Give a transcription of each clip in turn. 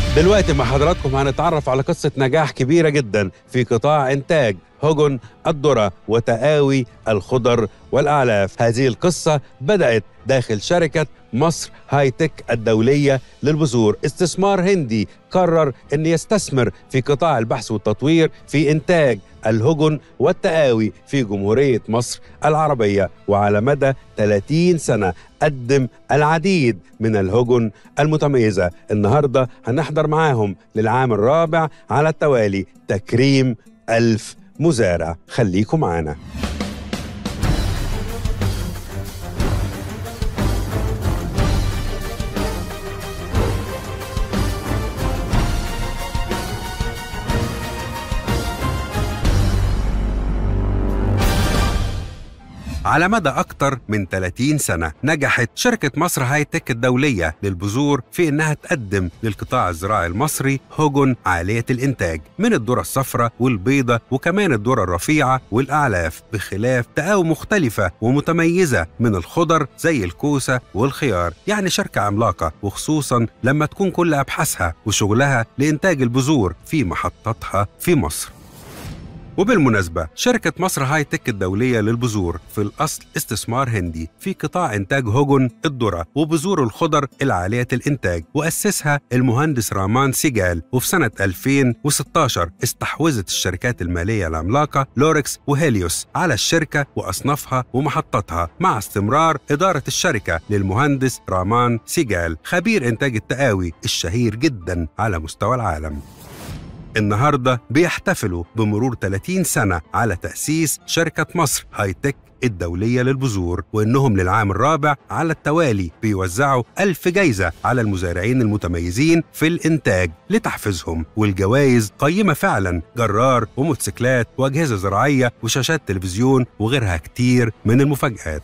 دلوقتي مع حضراتكم هنتعرف على قصة نجاح كبيرة جدا في قطاع إنتاج هجن الذرة وتآوي الخضر والأعلاف هذه القصة بدأت داخل شركة مصر هاي تك الدولية للبذور استثمار هندي قرر أن يستثمر في قطاع البحث والتطوير في إنتاج الهجن والتآوي في جمهورية مصر العربية وعلى مدى 30 سنة قدم العديد من الهجن المتميزة النهاردة هنحضر معاهم للعام الرابع على التوالي تكريم ألف مزارع خليكم معانا على مدى أكتر من 30 سنة نجحت شركة مصر هاي تك الدولية للبذور في إنها تقدم للقطاع الزراعي المصري هجن عالية الإنتاج من الذرة الصفراء والبيضة وكمان الذرة الرفيعة والأعلاف بخلاف تقاوي مختلفة ومتميزة من الخضر زي الكوسة والخيار يعني شركة عملاقة وخصوصا لما تكون كل أبحاثها وشغلها لإنتاج البذور في محطاتها في مصر وبالمناسبة شركة مصر هاي تك الدولية للبذور في الأصل استثمار هندي في قطاع إنتاج هجن الذرة وبذور الخضر العالية الإنتاج وأسسها المهندس رامان سيجال وفي سنة 2016 استحوذت الشركات المالية العملاقة لوركس وهيليوس على الشركة وأصنافها ومحطاتها مع استمرار إدارة الشركة للمهندس رامان سيجال خبير إنتاج التقاوي الشهير جدا على مستوى العالم النهارده بيحتفلوا بمرور 30 سنة على تأسيس شركة مصر هاي تك الدولية للبذور وإنهم للعام الرابع على التوالي بيوزعوا ألف جايزة على المزارعين المتميزين في الإنتاج لتحفيزهم والجوائز قيمة فعلا جرار وموتوسيكلات وأجهزة زراعية وشاشات تلفزيون وغيرها كتير من المفاجآت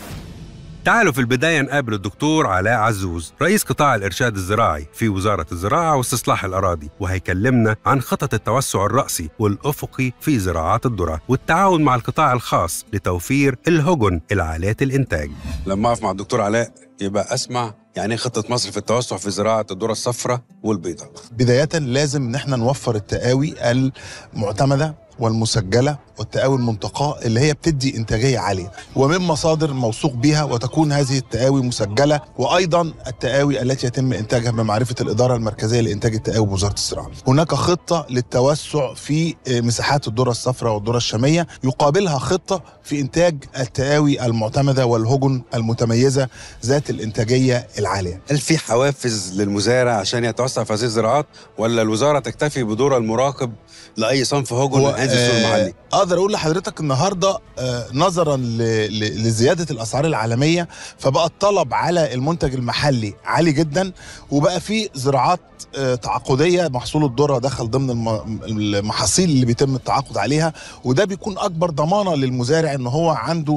تعالوا في البداية نقابل الدكتور علاء عزوز رئيس قطاع الإرشاد الزراعي في وزارة الزراعة واستصلاح الأراضي وهيكلمنا عن خطط التوسع الرأسي والأفقي في زراعات الذرة والتعاون مع القطاع الخاص لتوفير الهجن العالية الإنتاج لما أقف مع الدكتور علاء يبقى أسمع يعني خطة مصر في التوسع في زراعة الذرة الصفراء والبيضاء بداية لازم ان احنا نوفر التقاوي المعتمدة والمسجله والتقاوي المنتقاه اللي هي بتدي انتاجيه عاليه ومن مصادر موثوق بها وتكون هذه التقاوي مسجله وايضا التقاوي التي يتم انتاجها بمعرفه الاداره المركزيه لانتاج التقاوي بوزاره الزراعه. هناك خطه للتوسع في مساحات الذره الصفراء والذره الشاميه يقابلها خطه في انتاج التقاوي المعتمده والهجن المتميزه ذات الانتاجيه العاليه. هل في حوافز للمزارع عشان يتوسع في هذه الزراعات ولا الوزاره تكتفي بدور المراقب لاي صنف هجن من هذه السوق المحلي؟ اقدر اقول لحضرتك النهارده آه نظرا لزياده الاسعار العالميه فبقى الطلب على المنتج المحلي عالي جدا وبقى في زراعات آه تعاقديه محصول الذره دخل ضمن المحاصيل اللي بيتم التعاقد عليها وده بيكون اكبر ضمانه للمزارع ان هو عنده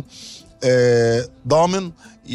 آه ضامن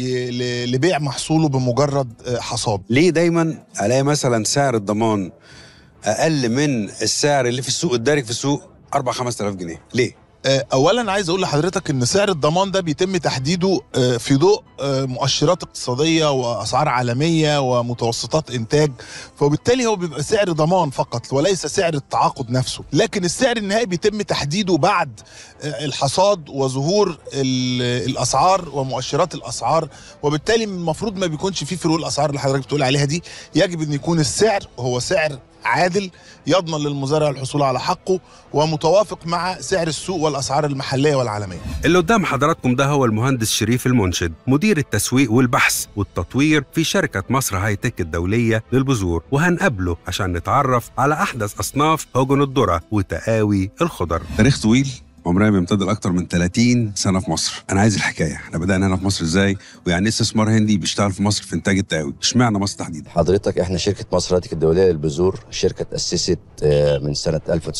لبيع محصوله بمجرد حصاد ليه دايما الاقي مثلا سعر الضمان اقل من السعر اللي في السوق الدارج في السوق 4 5000 جنيه ليه اولا عايز اقول لحضرتك ان سعر الضمان ده بيتم تحديده في ضوء مؤشرات اقتصاديه واسعار عالميه ومتوسطات انتاج فبالتالي هو بيبقى سعر ضمان فقط وليس سعر التعاقد نفسه لكن السعر النهائي بيتم تحديده بعد الحصاد وظهور الاسعار ومؤشرات الاسعار وبالتالي المفروض ما بيكونش فيه فروق الاسعار اللي حضرتك بتقول عليها دي يجب ان يكون السعر هو سعر عادل يضمن للمزارع الحصول على حقه ومتوافق مع سعر السوق والاسعار المحليه والعالميه. اللي قدام حضراتكم ده هو المهندس شريف المنشد، مدير التسويق والبحث والتطوير في شركه مصر هاي تك الدوليه للبذور، وهنقابله عشان نتعرف على احدث اصناف هجن الذره وتقاوي الخضر. تاريخ طويل عمرها بيمتد لاكثر من 30 سنه في مصر انا عايز الحكايه احنا بدانا هنا في مصر ازاي ويعني ايه استثمار هندي بيشتغل في مصر في انتاج التقاوي اشمعنى مصر تحديدا حضرتك احنا شركه مصر هاتك الدوليه للبذور شركه تاسست من سنه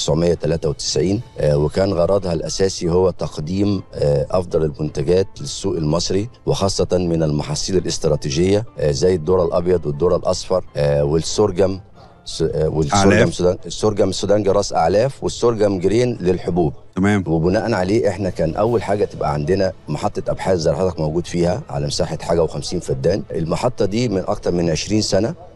1993 وكان غرضها الاساسي هو تقديم افضل المنتجات للسوق المصري وخاصه من المحاصيل الاستراتيجيه زي الذره الابيض والذره الاصفر والسرجم والسرجم السودان السرجم السودانجي راس اعلاف والسرجم جرين للحبوب تمام وبناء عليه احنا كان اول حاجه تبقى عندنا محطه ابحاث زي حضرتك موجود فيها على مساحه حاجه و50 فدان المحطه دي من اكتر من 20 سنه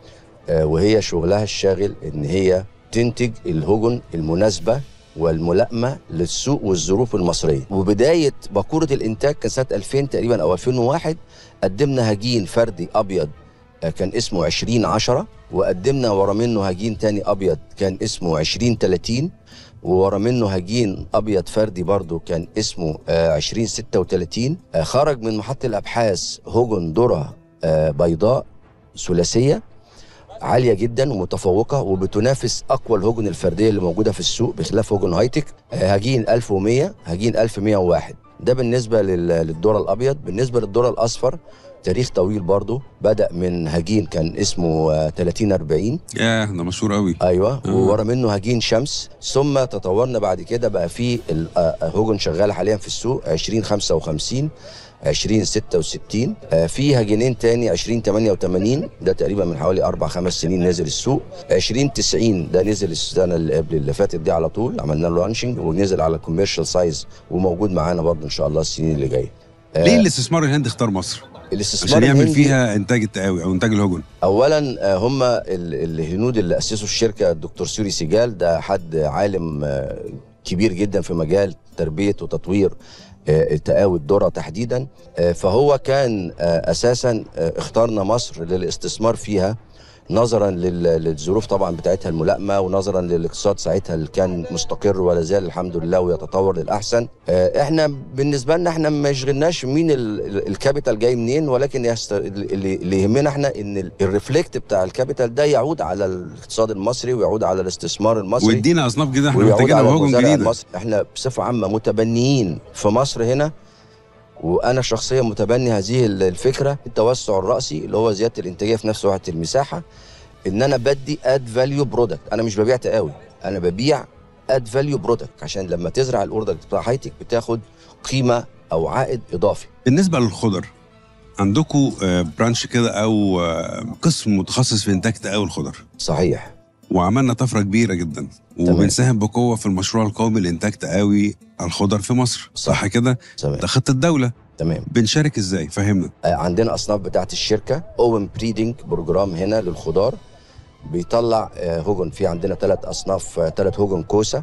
آه، وهي شغلها الشاغل ان هي تنتج الهجن المناسبه والملائمه للسوق والظروف المصريه وبدايه باكوره الانتاج كان سنه 2000 تقريبا او 2001 قدمنا هجين فردي ابيض آه، كان اسمه 20 10 وقدمنا ورا منه هجين تاني ابيض كان اسمه 20 30 وورا منه هجين ابيض فردي برضو كان اسمه آه، 20 36 آه، خرج من محطه الابحاث هجن ذره آه، بيضاء ثلاثيه عاليه جدا ومتفوقه وبتنافس اقوى الهجن الفرديه اللي موجوده في السوق بخلاف هجن هايتك آه، هجين 1100 هجين 1101 ده بالنسبه لل- للذره الابيض بالنسبه للذره الاصفر تاريخ طويل برضه بدا من هجين كان اسمه آه، 30 40 ياه ده مشهور قوي ايوه آه. وورا منه هجين شمس ثم تطورنا بعد كده بقى في ال- آه، آه، هجن شغال حاليا في السوق 20 55 20 66 آه، في هجينين تاني 20 88 ده تقريبا من حوالي اربع خمس سنين نزل السوق 20 90 ده نزل السنه اللي قبل اللي فاتت دي على طول عملنا له لانشنج ونزل على كوميرشال سايز وموجود معانا برضه ان شاء الله السنين اللي جايه ليه الاستثمار الهندي اختار مصر؟ الاستثمار عشان يعمل الهندي- فيها انتاج التقاوي او انتاج الهجن اولا آه، هم ال- الهنود اللي اسسوا الشركه الدكتور سوري سيجال ده حد عالم آه، كبير جدا في مجال تربيه وتطوير آه، التقاوي الذره تحديدا آه، فهو كان آه، اساسا آه، اختارنا مصر للاستثمار فيها نظرا لل- للظروف طبعا بتاعتها الملائمه ونظرا للاقتصاد ساعتها اللي كان مستقر ولا زال الحمد لله ويتطور للاحسن آه، احنا بالنسبه لنا احنا ما يشغلناش مين ال- ال- الكابيتال جاي منين ولكن يست... اللي اللي يهمنا احنا ان ال- الريفلكت بتاع الكابيتال ده يعود على الاقتصاد المصري ويعود على الاستثمار المصري ويدينا اصناف جديده احنا ويعود محتاجينها على وهجن المزارع جديده المصري احنا بصفه عامه متبنيين في مصر هنا وانا شخصيا متبني هذه ال- الفكره التوسع الراسي اللي هو زياده الانتاجيه في نفس وقت المساحه ان انا بدي اد فاليو برودكت انا مش ببيع تقاوي انا ببيع اد فاليو برودكت عشان لما تزرع البرودكت بتاع هايتك بتاخد قيمه او عائد اضافي بالنسبه للخضر عندكم برانش كده او آه، قسم متخصص في انتاج تقاوي الخضر صحيح وعملنا طفره كبيره جدا وبنساهم بقوه في المشروع القومي لانتاج تقاوي الخضر في مصر صح, صح. كده تمام ده خطه الدوله تمام بنشارك ازاي فهمنا آه، عندنا اصناف بتاعت الشركه اوم بريدنج بروجرام هنا للخضار بيطلع آه، هجن في عندنا ثلاث اصناف ثلاث هجن كوسه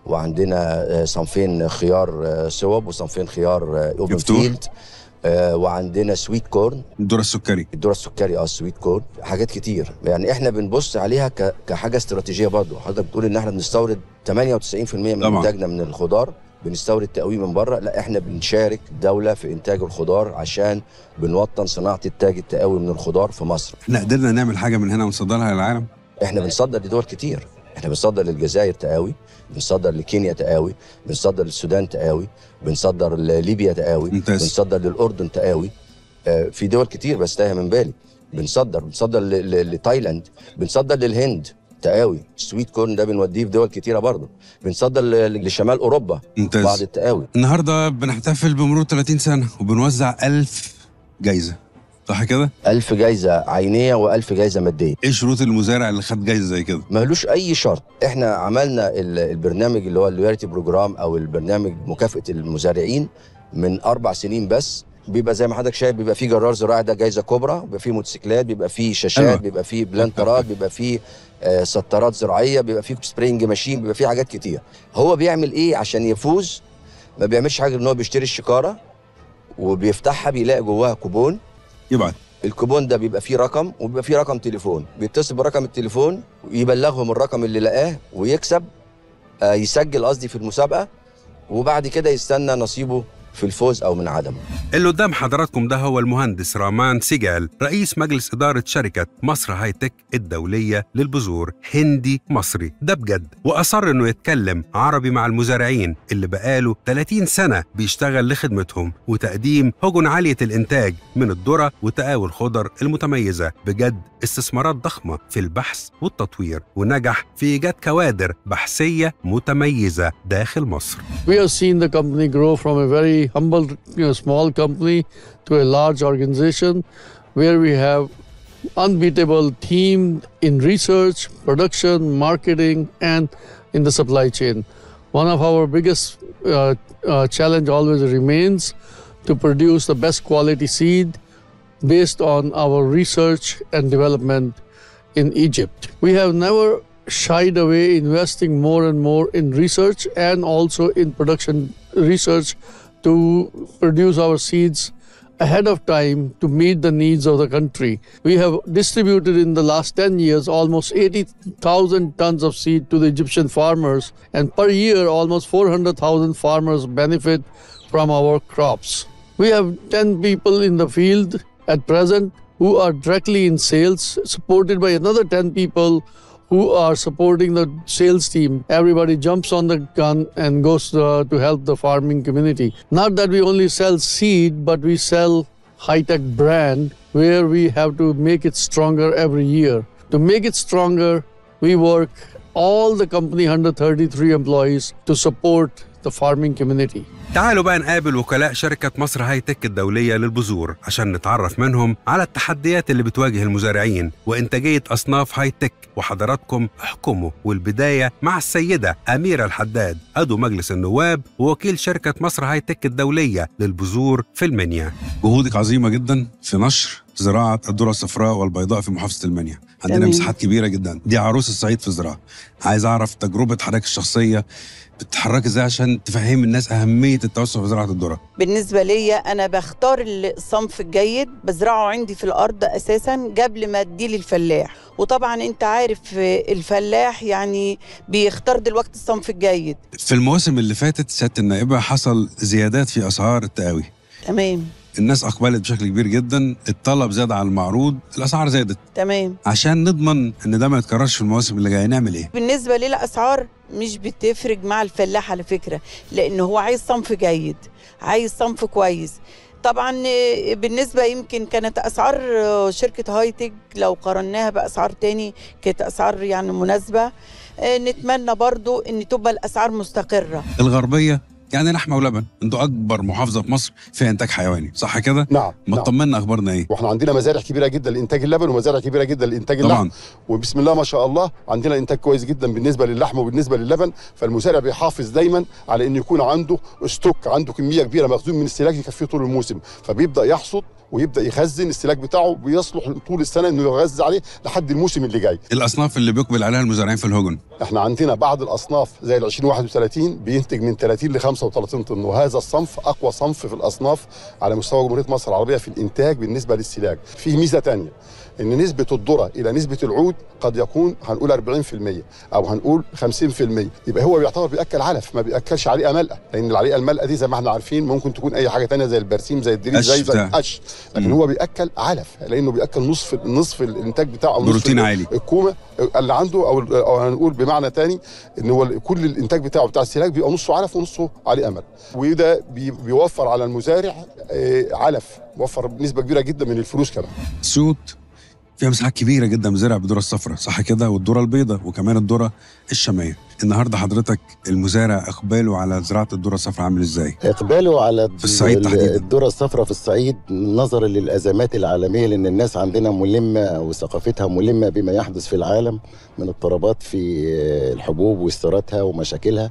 وعندنا آه، صنفين خيار آه، صوب وصنفين خيار آه، اوبن يفتوح. فيلد آه، وعندنا سويت كورن الذره السكري الذره السكري اه السويت كورن حاجات كتير يعني احنا بنبص عليها ك- كحاجه استراتيجيه برضه حضرتك بتقول ان احنا بنستورد 98% من طبعاً. انتاجنا من الخضار بنستورد تقويم من بره لا احنا بنشارك الدوله في انتاج الخضار عشان بنوطن صناعه انتاج التقاوي من الخضار في مصر احنا قدرنا نعمل حاجه من هنا ونصدرها للعالم احنا بنصدر لدول كتير احنا بنصدر للجزائر تقاوي بنصدر لكينيا تقاوي بنصدر للسودان تقاوي بنصدر لليبيا تقاوي ممتاز. بنصدر للاردن تقاوي آه، في دول كتير بس تايه من بالي بنصدر بنصدر ل- ل- لتايلاند بنصدر للهند تقاوي سويت كورن ده بنوديه في دول كتيره برضه بنصدر ل- لشمال اوروبا بعض ممتاز التقاوي النهارده بنحتفل بمرور 30 سنه وبنوزع 1000 جايزه صح كده ألف جايزة عينية وألف جايزة مادية ايه شروط المزارع اللي خد جايزه زي كده ملوش اي شرط احنا عملنا ال- البرنامج اللي هو اللويالتي بروجرام او البرنامج مكافاه المزارعين من اربع سنين بس بيبقى زي ما حضرتك شايف بيبقى فيه جرار زراعي ده جايزه كبرى بيبقى فيه موتوسيكلات بيبقى فيه شاشات أيوة. بيبقى فيه بلانترات بيبقى فيه آه، سطرات زراعيه بيبقى فيه سبرينج ماشين بيبقى فيه حاجات كتير هو بيعمل ايه عشان يفوز ما بيعملش حاجه غير ان هو بيشتري الشكاره وبيفتحها بيلاقي جواها كوبون يبعت الكوبون ده بيبقى فيه رقم وبيبقى فيه رقم تليفون بيتصل برقم التليفون ويبلغهم الرقم اللي لقاه ويكسب آه يسجل قصدي في المسابقه وبعد كده يستنى نصيبه في الفوز او من عدمه اللي قدام حضراتكم ده هو المهندس رامان سيجال رئيس مجلس إدارة شركة مصر هاي تك الدولية للبذور هندي مصري ده بجد وأصر إنه يتكلم عربي مع المزارعين اللي بقاله 30 سنة بيشتغل لخدمتهم وتقديم هجن عالية الإنتاج من الذرة وتقاوي الخضر المتميزة بجد استثمارات ضخمة في البحث والتطوير ونجح في إيجاد كوادر بحثية متميزة داخل مصر We have seen the company grow from a very humble, you know, small company to a large organization where we have unbeatable team in research, production, marketing, and in the supply chain. One of our biggest uh, uh, challenge always remains to produce the best quality seed based on our research and development in Egypt. We have never shied away investing more and more in research and also in production research to produce our seeds ahead of time to meet the needs of the country. We have distributed in the last 10 years almost 80,000 tons of seed to the Egyptian farmers, and per year, almost 400,000 farmers benefit from our crops. We have 10 people in the field at present who are directly in sales, supported by another 10 people who are supporting the sales team. Everybody jumps on the gun and goes uh, to help the farming community. Not that we only sell seed, but we sell high-tech brand where we have to make it stronger every year. To make it stronger, we work all the company 133 employees to support the farming community. تعالوا بقى نقابل وكلاء شركة مصر هاي تك الدولية للبذور عشان نتعرف منهم على التحديات اللي بتواجه المزارعين وإنتاجية أصناف هاي تك وحضراتكم احكموا والبداية مع السيدة أميرة الحداد عضو مجلس النواب ووكيل شركة مصر هاي تك الدولية للبذور في المنيا جهودك عظيمه جدا في نشر زراعه الذره الصفراء والبيضاء في محافظه المنيا عندنا تمام. مساحات كبيره جدا دي عروس الصعيد في الزراعه عايز اعرف تجربه حضرتك الشخصيه بتتحركي ازاي عشان تفهم الناس اهميه التوسع في زراعه الذره بالنسبة لي أنا بختار الصنف الجيد بزرعه عندي في الأرض أساسا قبل ما أديه للفلاح وطبعا أنت عارف الفلاح يعني بيختار دلوقتي الصنف الجيد في المواسم اللي فاتت سياده النائبه حصل زيادات في اسعار التقاوي تمام الناس اقبلت بشكل كبير جدا الطلب زاد على المعروض الاسعار زادت تمام عشان نضمن ان ده ما يتكررش في المواسم اللي جايه نعمل ايه بالنسبة لي الأسعار مش بتفرق مع الفلاح على فكرة لأن هو عايز صنف جيد عايز صنف كويس طبعا آه، بالنسبة يمكن كانت أسعار آه، شركة هايتك لو قارناها بأسعار تاني كانت أسعار يعني مناسبة آه، نتمنى برضو أن تبقى الأسعار مستقرة الغربيه يعني لحمه ولبن انتوا اكبر محافظه في مصر فيها انتاج حيواني صح كده نعم ما نعم تطمنا اخبارنا ايه واحنا عندنا مزارع كبيره جدا لانتاج اللبن ومزارع كبيره جدا لانتاج اللحم طبعا وبسم الله ما شاء الله عندنا انتاج كويس جدا بالنسبه للحم وبالنسبه للبن فالمزارع بيحافظ دايما على ان يكون عنده ستوك عنده كميه كبيره مخزون من السلاك يكفيه طول الموسم فبيبدا يحصد ويبدا يخزن السلاك بتاعه بيصلح طول السنه انه يغذي عليه لحد الموسم اللي جاي الاصناف اللي بيقبل عليها المزارعين في الهجن احنا عندنا بعض الاصناف زي ال 2031 بينتج من 30 ل 35 طن وهذا الصنف اقوى صنف في الاصناف على مستوى جمهوريه مصر العربيه في الانتاج بالنسبه للسلاك فيه ميزه تانية ان نسبه الذره الى نسبه العود قد يكون هنقول 40% او هنقول 50% يبقى هو بيعتبر بياكل علف ما بياكلش عليقه ملقه لان العليقه الملقه دي زي ما احنا عارفين ممكن تكون اي حاجه تانية زي البرسيم زي الدريس قش زي زي بتاع. القش لكن مم. هو بياكل علف لانه بياكل نصف نصف الانتاج بتاعه أو نصف بروتين عالي الكومه اللي عنده او او هنقول بمعنى تاني ان هو كل الانتاج بتاعه بتاع السلاك بيبقى نصه علف ونصه عليه امل وده بي- بيوفر على المزارع آه، علف بيوفر بنسبه كبيره جدا من الفلوس كمان سيوط فيها مساحات كبيره جدا مزارع بالذره الصفراء صح كده والذره البيضاء وكمان الذره الشاميه النهارده حضرتك المزارع اقباله على زراعه الذره الصفراء عامل ازاي اقباله على في الصعيد ال- تحديداً. الذره الصفراء في الصعيد نظرا للازمات العالميه لان الناس عندنا ملمه وثقافتها ملمه بما يحدث في العالم من اضطرابات في آه، الحبوب واستيرادها ومشاكلها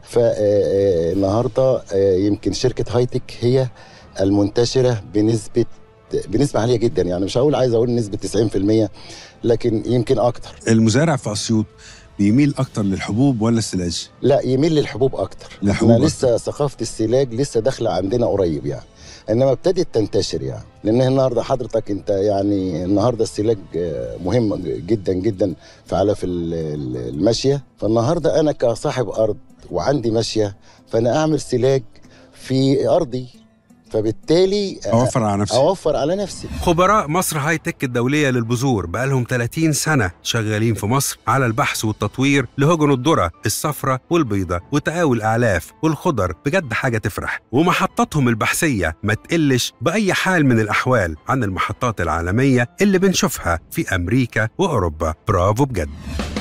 فالنهارده يمكن شركه هايتك هي المنتشره بنسبه بنسبه عاليه جدا يعني مش هقول عايز اقول نسبه 90% لكن يمكن اكتر المزارع في اسيوط بيميل اكتر للحبوب ولا السلاج لا يميل للحبوب اكتر للحبوب احنا أكتر. لسه ثقافه السلاج لسه داخله عندنا قريب يعني انما ابتدت تنتشر يعني لان النهارده حضرتك انت يعني النهارده السلاج آه، مهم جدا جدا في علف ال- ال- الماشيه فالنهارده انا كصاحب ارض وعندي ماشيه فانا اعمل سلاج في ارضي فبالتالي آه، اوفر على نفسي اوفر على نفسي خبراء مصر هاي تك الدولية للبذور بقالهم 30 سنة شغالين في مصر على البحث والتطوير لهجن الذرة الصفراء والبيضة وتقاوي الأعلاف والخضر بجد حاجة تفرح ومحطاتهم البحثية ما تقلش بأي حال من الأحوال عن المحطات العالمية اللي بنشوفها في أمريكا وأوروبا برافو بجد